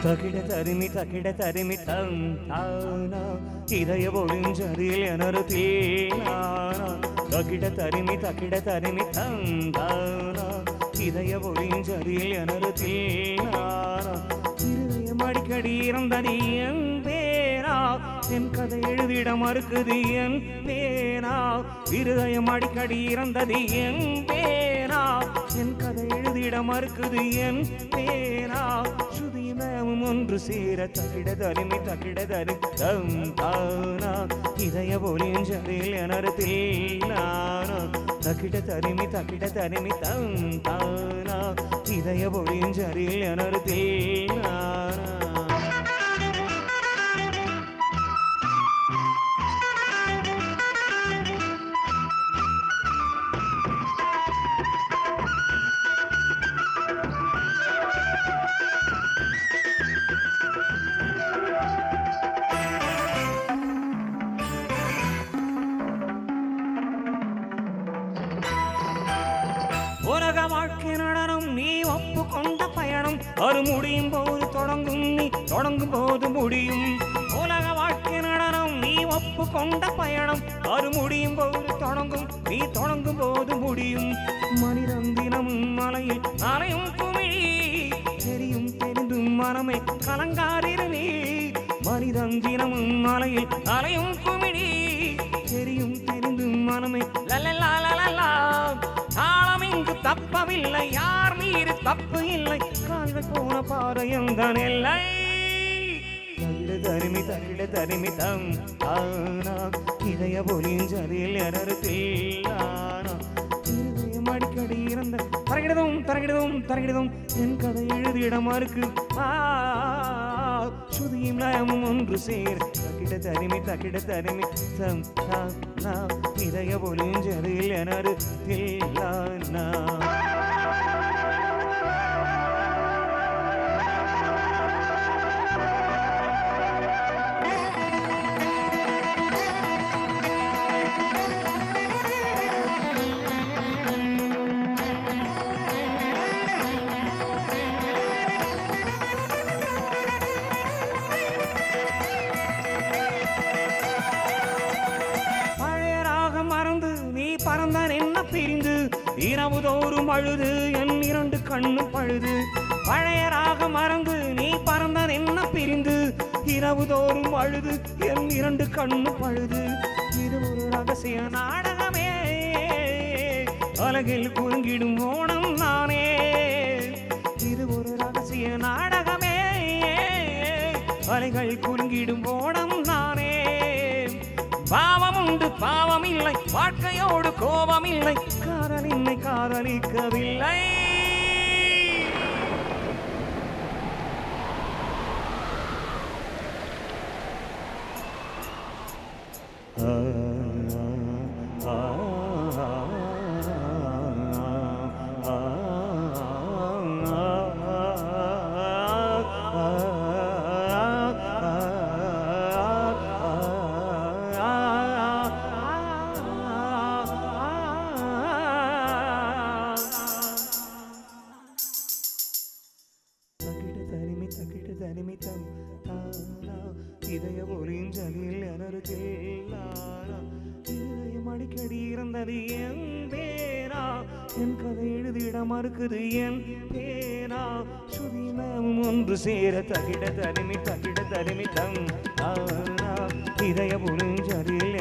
தகிட தருமி தகிட தருமி தம் தானா இதய ஒளிஞ்சரில் எனரு தீனானா தகிட தருமி தகிட தருமி தம் தானா இதய ஒளிஞ்சரில் எனரு தீனானா இருதயம் அடிக்கடி இருந்தது என் பேரா என் கதை எழுதிட மறுக்குது என் பேரா இருதயம் அடிக்கடி இறந்தது என் பேரா என் கதை எழுதிட மறுக்குது என் பேரா சுதிமேமும் ஒன்று சேர தகிட தருமி தகிட தரு தம் தானா இதய ஒளிஞ்சதில் எனரத்தில் நானா தகிட தருமி தகிட தருமி தம் தானா இதய ஒளிஞ்சரில் எனரத்தில் நானா உலக வாழ்க்கை நடனம் நீ ஒப்பு கொண்ட பயணம் அது முடியும் போது தொடங்கும் நீ தொடங்கும் போது முடியும் உலக வாழ்க்கை நடனம் நீ ஒப்பு கொண்ட பயணம் அது முடியும் போது தொடங்கும் நீ தொடங்கும் போது முடியும் மனிதன் தினமும் மலையில் அலையும் குமிழி தெரியும் தெரிந்தும் மனமே கலங்காதிரு நீ மனிதன் தினமும் மலையில் அலையும் குமிழி தெரியும் தெரிந்தும் மனமே லலலலலலா தாளம் இங்கு தப்பவில்லை யார் மீது தப்பு இல்லை கால்கள் போன பாதையந்தான் இல்லை தகிட தருமி தகிட தருமி தம் ஆனா இதய பொலிஞ்சதில் எரருத்தில்லானா இருதயம் அடிக்கடி இறந்த தரகிடதும் தரகிடதும் தரகிடதும் என் கதை எழுதிட மறுக்கு ஆ சுதியும் லயமும் ஒன்று சேர் தகிட தருமி தகிட தருமி தம் தானா இதய பொலிஞ்சதில் எனருத்தில்லானா பழைய ராகம் மறந்து நீ பறந்தான் என்ன பிரிந்து இரவு தோறும் அழுது என் இரண்டு கண்ணும் பழுது பழைய ராகம் மறந்து நீ பறந்தான் என்ன பிரிந்து இரவு தோறும் அழுது என் இரண்டு கண்ணும் பழுது இது ஒரு ரகசிய நாடகமே அலகில் குறுங்கிடும் ஓணம் நானே இது ஒரு ரகசிய நாடகமே அலைகள் குறுங்கிடும் ஓடம் நானே பாவம் உண்டு பாவம் இல்லை வாழ்க்கையோடு கோபம் இல்லை காதல் என்னை காதலிக்கவில்லை தகிட தனிமி தகிட தனிமி தம் தானா இதய ஒளிஞ்சலில் எனது கேளானா இதயம் அடிக்கடி இறந்தது என் பேரா என் கதை எழுதிட மறுக்குது என் பேரா சுதினமும் ஒன்று சேர தகிட தனிமி தகிட தனிமி தம் தானா இதய ஒளிஞ்சலில்